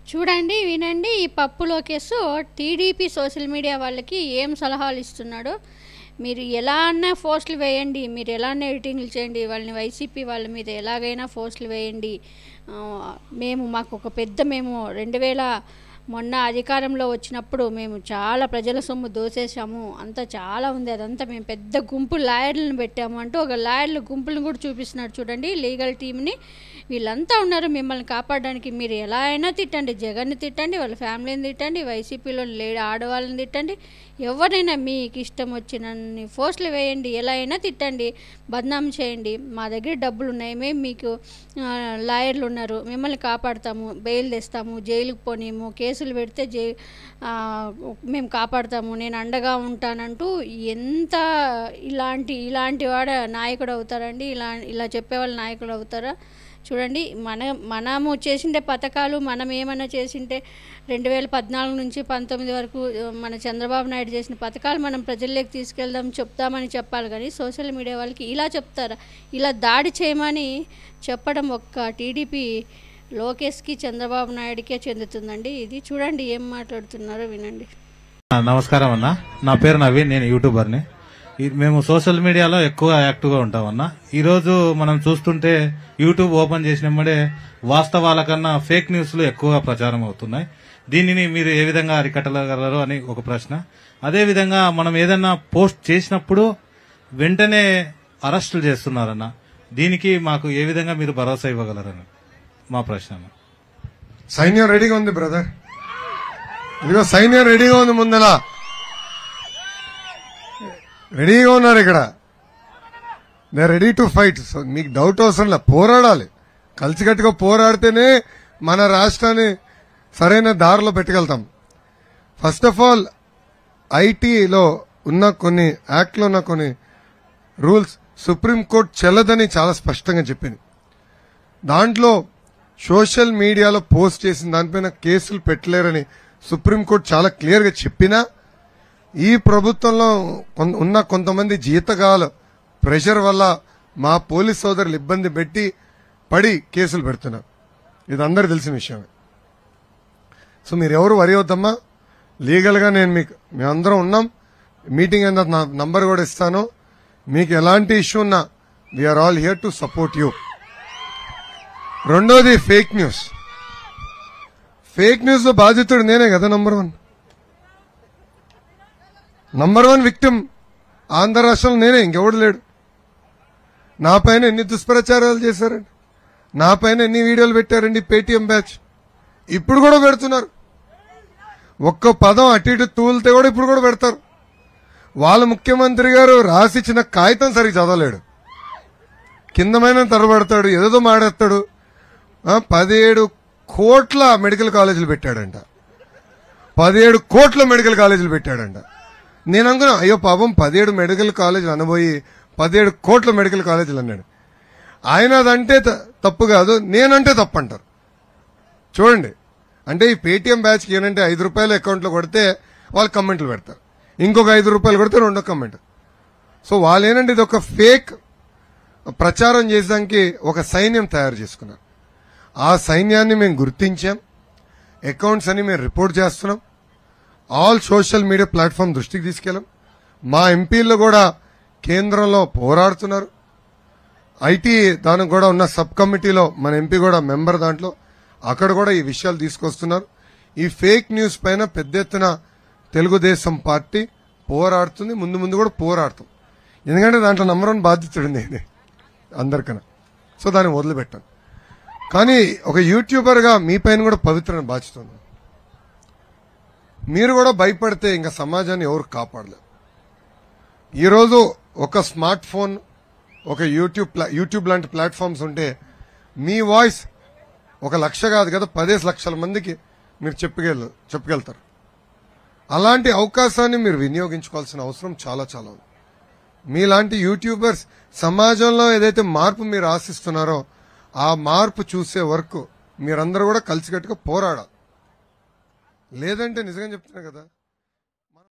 చూడండి వినండి ఈ పప్పు లోకేష్ టీడీపీ సోషల్ మీడియా వాళ్ళకి ఏం సలహాలు ఇస్తున్నాడో మీరు ఎలా అన్నా పోస్టులు వేయండి మీరు ఎలా అన్నా ఎడిటింగ్లు చేయండి వాళ్ళని వైసీపీ వాళ్ళ మీద ఎలాగైనా పోస్టులు వేయండి ఆ, మేము మాకు ఒక పెద్ద మేము రెండు వేల మొన్న అధికారంలో వచ్చినప్పుడు మేము చాలా ప్రజల సొమ్ము దోసేసాము అంతా చాలా ఉంది అదంతా మేము పెద్ద గుంపు లాయర్లను పెట్టాము అంటూ ఒక లాయర్ల గుంపులను కూడా చూపిస్తున్నాడు చూడండి లీగల్ టీంని వీళ్ళంతా ఉన్నారు మిమ్మల్ని కాపాడడానికి మీరు ఎలా అయినా తిట్టండి జగన్ని తిట్టండి వాళ్ళ ఫ్యామిలీని తిట్టండి వైసీపీలో లేడీ ఆడవాళ్ళని తిట్టండి ఎవరైనా మీకు ఇష్టం వచ్చినన్ని పోస్టులు వేయండి ఎలా అయినా తిట్టండి బద్నాం చేయండి మా దగ్గర డబ్బులు ఉన్నాయి మేము మీకు ఆ, లాయర్లు ఉన్నారు మిమ్మల్ని కాపాడుతాము బెయిల్ తెస్తాము జైలుకు పోనీము కేసులు పెడితే జై ఆ, మేము కాపాడుతాము నేను అండగా ఉంటానంటూ ఎంత ఇలాంటి ఇలాంటి వాడ నాయకుడు అవుతారండి ఇలా ఇలా చెప్పేవాళ్ళు నాయకుడు అవుతారా చూడండి మన మనము చేసిండే పథకాలు మనం ఏమైనా చేసింటే రెండు వేల పద్నాలుగు నుంచి పంతొమ్మిది వరకు ఆ, మన చంద్రబాబు నాయుడు చేసిన పథకాలు మనం ప్రజల్లోకి తీసుకెళ్దాం చెప్తామని చెప్పాలి కానీ సోషల్ మీడియా వాళ్ళకి ఇలా చెప్తారా ఇలా దాడి చేయమని చెప్పడం ఒక్క టీడీపీ లోకేష్కి చంద్రబాబు నాయుడికే చెందుతుందండి ఇది చూడండి ఏం మాట్లాడుతున్నారో వినండి ఆ, నమస్కారం అన్న నా పేరు నవీన్ నేను యూట్యూబర్ని ఈ- మేము సోషల్ మీడియాలో ఎక్కువ యాక్టివ్గా ఉంటామన్న ఈరోజు మనం చూస్తుంటే యూట్యూబ్ ఓపెన్ చేసినప్పుడే వాస్తవాల కన్నా ఫేక్ న్యూస్లు ఎక్కువగా ప్రచారం అవుతున్నాయి దీనిని మీరు ఏ విధంగా అరికట్టగలరు అని ఒక ప్రశ్న అదే విధంగా మనం ఏదన్నా పోస్ట్ చేసినప్పుడు వెంటనే అరెస్టులు చేస్తున్నారన్న దీనికి మాకు ఏ విధంగా మీరు భరోసా ఇవ్వగలరని మా ప్రశ్న అన్న. సైన్యం రెడీగా ఉంది బ్రదర్ ఇదిగో సైన్యం రెడీగా ఉంది ముందల రెడీగా ఉన్నారు ఇక్కడ they ready to fight so మీకు డౌట్ అవసరం లే పోరాడాలి కలిసికట్టుగా పోరాడితేనే మన రాష్ట్రాన్ని సరైన దారిలో పెట్టగలుగుతాం ఫస్ట్ ఆఫ్ ఆల్ ఐటీలో ఉన్న కొన్ని యాక్ట్లో ఉన్న కొన్ని రూల్స్ సుప్రీంకోర్టు చెల్లదని చాలా స్పష్టంగా చెప్పింది దాంట్లో సోషల్ మీడియాలో పోస్ట్ చేసిన దానిపైన కేసులు పెట్టలేరని సుప్రీంకోర్టు చాలా క్లియర్గా చెప్పినా ఈ ప్రభుత్వంలో కొన్- ఉన్న కొంతమంది జీతగాలు ప్రెషర్ వల్ల మా పోలీస్ సోదరులు ఇబ్బంది పెట్టి పడి కేసులు పెడుతున్నారు ఇది అందరు తెలిసిన విషయమే సో మీరు ఎవరు వరి అవుతామా లీగల్గా నేను మీకు మేమందరం ఉన్నాం మీటింగ్ అయిన తర్వాత నా నంబర్ కూడా ఇస్తాను మీకు ఎలాంటి ఇష్యూ ఉన్నా we're all here to support you రెండోది ఫేక్ న్యూస్ ఫేక్ న్యూస్ లో బాధితుడు నేనే కదా number one number one victim Andhra రాష్ట్రంలో నేనే ఇంకెవడు లేడు నా పైన ఎన్ని దుష్ప్రచారాలు చేశారండి నా పైన ఎన్ని వీడియోలు పెట్టారండి పేటీఎం బ్యాచ్ ఇప్పుడు కూడా పెడుతున్నారు ఒక్క పదం అటు ఇటు తూలితే కూడా ఇప్పుడు కూడా పెడతారు వాళ్ళ ముఖ్యమంత్రి గారు రాసిచ్చిన కాగితం సరిగ్గా చదవలేడు కిందమైన తరబడతాడు ఏదేదో మాడేస్తాడు ఆ, పదిహేడు కోట్ల మెడికల్ కాలేజీలు పెట్టాడంట పదిహేడు కోట్ల మెడికల్ కాలేజీలు పెట్టాడంట నేను అనుకున్నా అయ్యో పాపం పదిహేడు మెడికల్ కాలేజీలు అనబోయి పదిహేడు కోట్ల మెడికల్ కాలేజీలు అన్నాడు ఆయన అదంటే త- తప్పు కాదు నేనంటే తప్పు అంటారు చూడండి అంటే ఈ పేటీఎం బ్యాచ్కి ఏంటంటే ఐదు రూపాయలు అకౌంట్లో కొడితే వాళ్ళు కమెంట్లు పెడతారు ఇంకొక ఐదు రూపాయలు కొడితే రెండో కమెంట్ సో వాళ్ళు ఏంటంటే ఇది ఒక ఫేక్ ప్రచారం చేసడానికి ఒక సైన్యం తయారు చేసుకున్నారు ఆ సైన్యాన్ని మేము గుర్తించాం అకౌంట్స్ అని మేము రిపోర్ట్ చేస్తున్నాం ఆల్ సోషల్ మీడియా ప్లాట్ఫామ్ దృష్టికి తీసుకెళ్ళాం మా ఎంపీలు కూడా కేంద్రంలో పోరాడుతున్నారు ఐటీ దానికి కూడా ఉన్న సబ్ కమిటీలో మన ఎంపీ కూడా మెంబర్ దాంట్లో అక్కడ కూడా ఈ విషయాలు తీసుకొస్తున్నారు ఈ ఫేక్ న్యూస్ పైన పెద్ద ఎత్తున తెలుగుదేశం పార్టీ పోరాడుతుంది ముందు ముందు కూడా పోరాడుతాం ఎందుకంటే దాంట్లో నంబర్ వన్ బాధ్యతుడు నేనే అందరికన్నా సో దాన్ని వదిలిపెట్టాను కానీ ఒక యూట్యూబర్గా మీ పైన కూడా పవిత్రమైన బాధ్యత ఉంది మీరు కూడా భయపడితే ఇంకా సమాజాన్ని ఎవరు కాపాడలేరు ఈరోజు ఒక స్మార్ట్ ఫోన్ ఒక యూట్యూబ్ ప్లా- యూట్యూబ్ లాంటి ప్లాట్ఫామ్స్ ఉంటే మీ వాయిస్ ఒక లక్ష కాదు కదా పదేసి లక్షల మందికి మీరు చెప్పుకెళ్ళ చెప్పుకెళ్తారు అలాంటి అవకాశాన్ని మీరు వినియోగించుకోవాల్సిన అవసరం చాలా చాలా ఉంది మీలాంటి యూట్యూబర్స్ సమాజంలో ఏదైతే మార్పు మీరు ఆశిస్తున్నారో ఆ మార్పు చూసే వరకు మీరందరూ కూడా కలిసికట్టుగా పోరాడాలి లేదంటే నిజంగా చెప్తున్నా కదా